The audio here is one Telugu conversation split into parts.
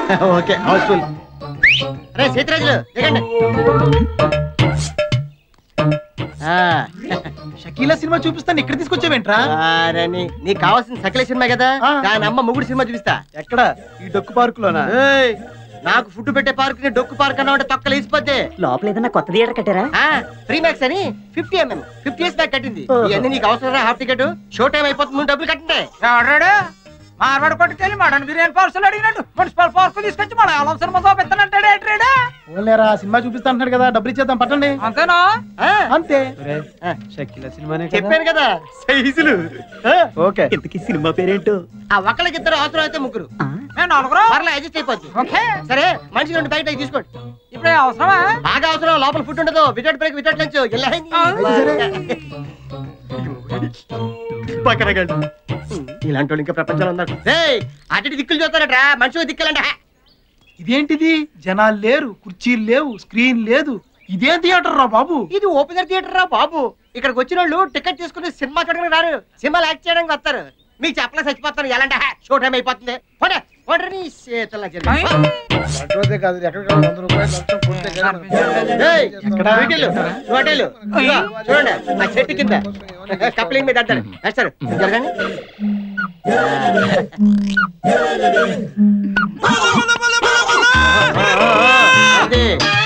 ఓకే హౌస్ఫుల్ రే సీతరాజులు దిగండి ఆ, షకీలా సినిమా చూపిస్తాను ఇక్కడ తీసుకొచ్చావేంట్రా అరే నీ- నీకు కావాల్సిన సకల సినిమా కదా ఆ. దాని అమ్మ మొగుడు సినిమా చూపిస్తా ఎక్కడ ఈ డొక్కు పార్క్ లోనా ఏయ్, నాకు ఫుడ్ పెట్టే పార్క్ ని డొక్కు పార్క్ అన్నా ఉంటే తొక్కలు వేసిపోతే లోపల ఏదైనా కొత్త థియేటర్ కట్టారా ఫ్రీ మ్యాక్స్ అని fifty MM fifty years back కట్టింది ఇవన్నీ నీకు అవసరం హాఫ్ టికెట్ షో టైం అయిపోతుంది నువ్వు డబ్బులు కట్టండి ఎవడాడు మార్వాడు కొట్టుకెళ్ళి మటన్ బిర్యానీ పార్సల్ అడిగినట్టు మున్సిపల్ పార్క్ తీసుకొచ్చి మన ఆలం సినిమా చూపిస్తానంటాడు ఏంట్రాడు ఓన్లేరా సినిమా చూపిస్తా అంటున్నాడు కదా డబ్బులు ఇచ్చేద్దాం పట్టండి అంతేనా ఆ, అంతే ఆ, షకీలా సినిమానే చెప్పాను కదా సైజులు ఆ, ఓకే ఇంతకీ సినిమా పేరేంటో ఆ ఒక్కళ్ళకి ఇద్దరు అవసరం అయితే ముగ్గురు మేము నలుగురు పర్లే అడ్జస్ట్ అయిపోద్ది ఓకే సరే మనిషి రెండు ప్యాకెట్ తీసుకోండి ఇప్పుడు అవసరమా బాగా అవసరం లోపల ఫుడ్ ఉండదు వితౌట్ బ్రేక్ వితౌట్ లంచ్ ఇలాంటి వాళ్ళు ఇంకా ప్రపంచంలో ఉన్నారు రేయ్, అటు ఇటు దిక్కులు చూస్తారట్రా మనిషి దిక్కులంట ఇదేంటిది జనాలు లేరు కుర్చీలు లేవు స్క్రీన్ లేదు ఇదేం థియేటర్ రా బాబు ఇది ఓపెనర్ థియేటర్ రా బాబు ఇక్కడికి వచ్చిన వాళ్ళు టికెట్ తీసుకుని సినిమా చూడడానికి రారు సినిమాలు యాక్ట్ చేయడానికి వస్తారు మీకు చెప్పలే చచ్చిపోతాను ఎలాంటి షో టైం అయిపోతుంది పోనీ, పోనీ నీ చేతుల్లో చేతులు. అటువంటిదే కాదు ఎక్కడికి వంద రూపాయలు లంచం కొడితే కానీ ఏయ్, ఇక్కడ వీటిల్లు, హోటళ్ళు. ఇదిగో, చూడండి ఆ చెట్టు కింద కప్లింగ్ మీద అంటారు వేస్తారు జరగండి అదే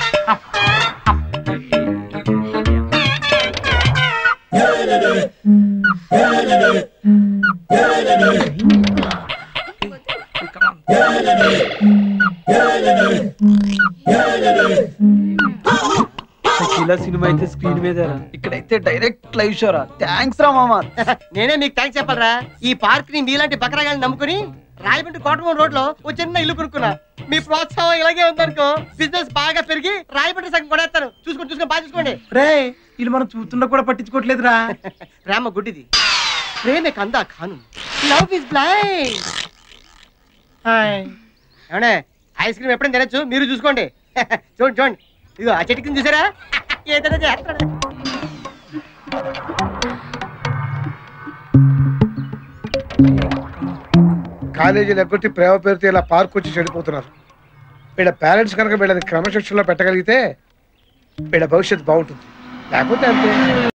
షకీలా సినిమా అయితే స్క్రీన్ మీద ఇక్కడైతే డైరెక్ట్ లైవ్ షోరా థ్యాంక్స్ రా మామా నేనే మీకు థ్యాంక్స్ చెప్పాలరా ఈ పార్క్ ని మీలాంటి బకరాగాన్ని నమ్ముకుని రాయమండ్రి కోటమూరు రోడ్ లో ఓ చిన్న ఇల్లు కొనుక్కున్నా మీ ప్రోత్సాహం ఇలాగే ఉందనుకో బిజినెస్ బాగా పెరిగి రాయమండ్రి సగం కొడేస్తారు చూసుకొని చూసుకొని బాగా చూసుకోండి రే వీళ్ళు మనం చూస్తున్నా కూడా పట్టించుకోవట్లేదురా ప్రేమ గుడ్డిది ప్రేమే కందా ఖాను లవ్ ఇస్ బ్లైండ్ హాయ్ ఏమండే ఐస్ క్రీమ్ ఎప్పుడైనా తినచ్చు మీరు చూసుకోండి చూడండి చూడండి ఇదిగో ఆ చెట్టు కింద చూసారా ఏదైనా చేస్తాడు కాలేజీలు ఎగ్గొట్టి ప్రేమ పేరుతో ఇలా పార్క్ వచ్చి చెడిపోతున్నారు వీళ్ళ పేరెంట్స్ కనుక వీళ్ళని క్రమశిక్షణలో పెట్టగలిగితే వీళ్ళ భవిష్యత్తు బాగుంటుంది లేకపోతే అంతే